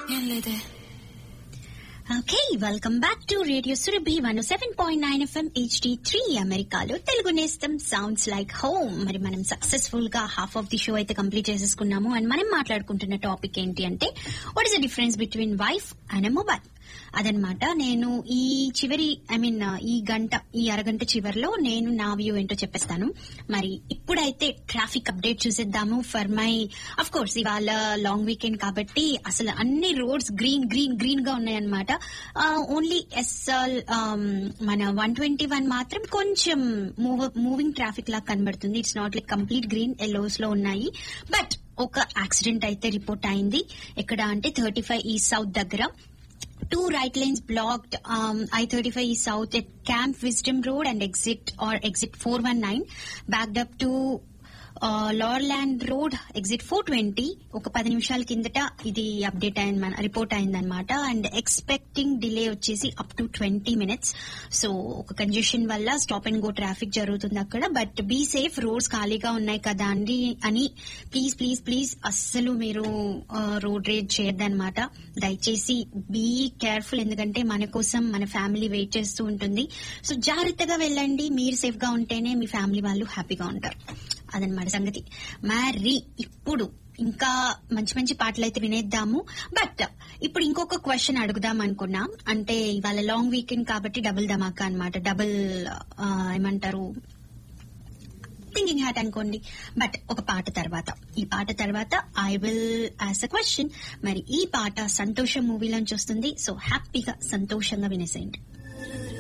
ఏం లేదే okay welcome back to radio Surabhi one seven point nine FM HD three అమెరికాలో తెలుగు నేస్తం సౌండ్స్ లైక్ హోమ్ మరి మనం సక్సెస్ఫుల్ గా హాఫ్ ఆఫ్ ది షో అయితే కంప్లీట్ చేసేసుకున్నాము అండ్ మనం మాట్లాడుకుంటున్న టాపిక్ ఏంటి అంటే what is the difference between wife and mobile అదనమాట నేను ఈ చివరి ఐ మీన్ ఈ గంట ఈ అరగంట చివరిలో నేను నా వ్యూ ఏంటో చెప్పేస్తాను మరి ఇప్పుడైతే ట్రాఫిక్ అప్డేట్ చూసేద్దాము ఫర్ మై అఫ్ కోర్స్ ఇవాళ లాంగ్ వీకెండ్ కాబట్టి అసలు అన్ని రోడ్స్ గ్రీన్ గ్రీన్ గ్రీన్ గా ఉన్నాయన్నమాట ఓన్లీ ఎస్ఎల్ మన వన్ ట్వంటీ వన్ మాత్రం కొంచెం మూవింగ్ ట్రాఫిక్ లాగా కనబడుతుంది it's not like complete green yellows లో ఉన్నాయి బట్ ఒక యాక్సిడెంట్ అయితే రిపోర్ట్ అయింది ఎక్కడ అంటే థర్టీ ఫైవ్ ఈ సౌత్ దగ్గర two right lanes blocked um, I-35 is south at Camp Wisdom Road and exit or exit 419 backed up to లార్లాండ్ రోడ్ ఎగ్జిట్ ఫోర్ ట్వంటీ ఒక పది నిమిషాల కిందట ఇది అప్డేట్ అయింది మన రిపోర్ట్ అయిందనమాట అండ్ ఎక్స్పెక్టింగ్ డిలే వచ్చేసి up to twenty minutes so ఒక కంజెషన్ వల్ల స్టాప్ అండ్ గో ట్రాఫిక్ జరుగుతుంది అక్కడ బట్ బీ సేఫ్ రోడ్స్ ఖాళీగా ఉన్నాయి కదా అండి అని ప్లీజ్ ప్లీజ్ ప్లీజ్ అస్సలు మీరు రోడ్ రేజ్ చేయొద్దనమాట దయచేసి బీ కేర్ఫుల్ ఎందుకంటే మన కోసం మన ఫ్యామిలీ వెయిట్ చేస్తూ ఉంటుంది సో జాగ్రత్తగా వెళ్ళండి మీరు సేఫ్ గా ఉంటేనే మీ ఫ్యామిలీ వాళ్ళు హ్యాపీగా ఉంటారు అదనమాట సంగతి మరి ఇప్పుడు ఇంకా మంచి మంచి పాటలు అయితే వినేద్దాము బట్ ఇప్పుడు ఇంకొక క్వశ్చన్ అడుగుదాం అనుకున్నా అంటే ఇవాళ లాంగ్ వీకెండ్ కాబట్టి డబుల్ ధమాకా అనమాట డబుల్ ఏమంటారు థింకింగ్ హ్యాట్ అనుకోండి బట్ ఒక పాట తర్వాత ఈ పాట తర్వాత I will ask a question మరి ఈ పాట సంతోషం మూవీలోంచి వస్తుంది సో హ్యాపీగా సంతోషంగా వినేసేయండి